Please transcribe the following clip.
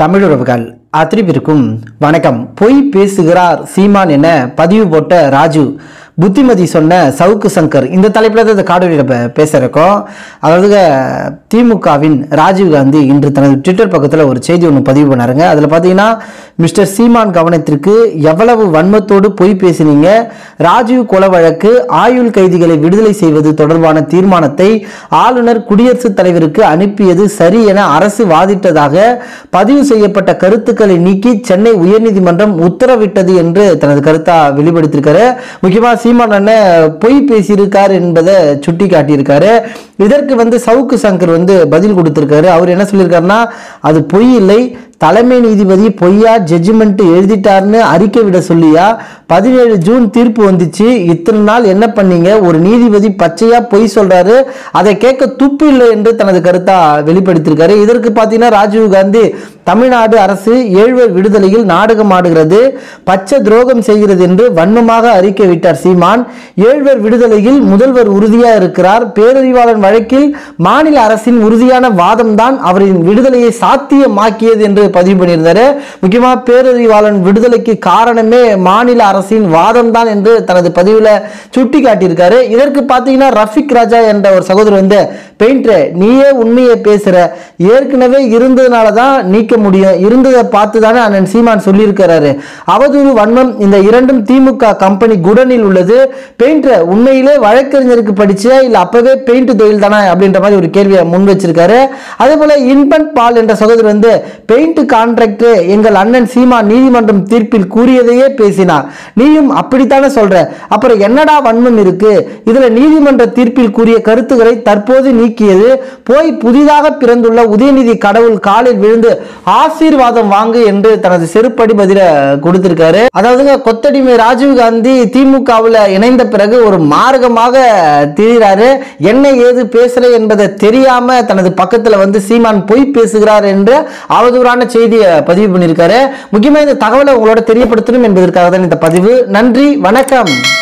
தமிழ் உறவுகள் அத்தனை பேருக்கும் வணக்கம் பொய் பேசுகிறார் சீமான் என பதிவு போட்ட ராஜு புத்திமதி சொன்ன சவுக்கு சங்கர் இந்த தலைப்பில் தான் இந்த காணொலியில் பே- பேச இருக்கோம் அதாவது திமுகவின் ராஜீவ் காந்தி இன்று தனது ட்விட்டர் பக்கத்தில் ஒரு செய்தி ஒன்று பதிவு பண்ணாருங்க அதில் பார்த்தீங்கன்னா மிஸ்டர் சீமான் கவனத்திற்கு எவ்வளவு வன்மத்தோடு பொய் பேசினீங்க ராஜீவ் கொலை வழக்கு ஆயுள் கைதிகளை விடுதலை செய்வது தொடர்பான தீர்மானத்தை ஆளுநர் குடியரசுத் தலைவருக்கு அனுப்பியது சரி என அரசு வாதிட்டதாக பதிவு செய்யப்பட்ட கருத்துக்களை நீக்கி சென்னை உயர்நீதிமன்றம் உத்தரவிட்டது என்று தனது கருத்தா வெளிப்படுத்தியிருக்காரு முக்கியமாக சீமான் அண்ணன் பொய் பேசியிருக்கார் என்பதை சுட்டி காட்டியிருக்காரு இதற்கு வந்து சவுக்கு சங்கர் வந்து பதில் கொடுத்திருக்காரு அவர் என்ன சொல்லியிருக்காருன்னா அது பொய் இல்லை தலைமை நீதிபதி பொய்யா ஜட்ஜ்மெண்ட் எழுதிட்டாருன்னு அறிக்கை விட சொல்லியா பதினேழு ஜூன் தீர்ப்பு வந்துச்சு இத்தனை நாள் என்ன பண்ணீங்க ஒரு நீதிபதி பச்சையா பொய் சொல்றாரு அதை கேட்க துப்பு இல்லை என்று தனது கருத்தா வெளிப்படுத்தியிருக்காரு இதற்கு பார்த்தீங்கன்னா ராஜீவ் காந்தி தமிழ்நாடு அரசு ஏழ்வர் விடுதலையில் நாடகம் ஆடுகிறது பச்சை துரோகம் செய்கிறது என்று வன்மமாக அறிக்கை விட்டார் சீமான் ஏழ்வர் விடுதலையில் முதல்வர் உறுதியா இருக்கிறார் பேரறிவாளன் வழக்கில் மாநில அரசின் உறுதியான வாதம் தான் அவரின் விடுதலையை சாத்தியமாக்கியது என்று பதிவு பண்ணியிருந்தாரு முக்கியமா பேரறிவாளன் விடுதலைக்கு காரணமே மாநில அரசின் வாதம் தான் என்று தனது பதிவுல சுட்டி காட்டியிருக்காரு இதற்கு பார்த்தீங்கன்னா ரஃபிக் ராஜா என்ற ஒரு சகோதரர் வந்து பெயிண்டர் நீயே உண்மையை பேசுற ஏற்கனவே இருந்ததுனால தான் நீக்க முடியும் இருந்ததை பார்த்து தானே அண்ணன் சீமான் சொல்லியிருக்கிறாரு அவதூறு வன்மம் இந்த இரண்டும் திமுக கம்பெனி குடனில் உள்ளது பெயிண்டர் உண்மையிலே வழக்கறிஞருக்கு படிச்சியா இல்ல அப்பவே பெயிண்ட் தொழில் தானே அப்படின்ற மாதிரி ஒரு கேள்வியை முன் வச்சிருக்காரு அதே போல இன்பன் பால் என்ற சகோதரர் வந்து பெயிண்ட் கான்ட்ராக்ட் எங்கள் அண்ணன் சீமா நீதிமன்றம் தீர்ப்பில் கூறியதையே பேசினார் நீயும் அப்படித்தானே சொல்ற அப்புறம் என்னடா வன்மம் இருக்கு இதுல நீதிமன்ற தீர்ப்பில் கூறிய கருத்துக்களை தற்போது நீக்கியது போய் புதிதாக பிறந்துள்ள உதயநிதி கடவுள் காலில் விழுந்து ஆசீர்வாதம் வாங்கு என்று தனது செருப்படி பதில கொடுத்திருக்காரு அதாவதுங்க கொத்தடிமை ராஜீவ் காந்தி திமுகவில் இணைந்த பிறகு ஒரு மார்க்கமாக திரிகிறாரு என்ன ஏது பேசுற என்பதை தெரியாம தனது பக்கத்துல வந்து சீமான் பொய் பேசுகிறார் என்று அவதூறான செய்தியை பதிவு பண்ணியிருக்காரு முக்கியமா இந்த தகவலை உங்களோட தெரியப்படுத்தணும் என்பதற்காக தான் இந்த பதிவு நன்றி வணக்கம்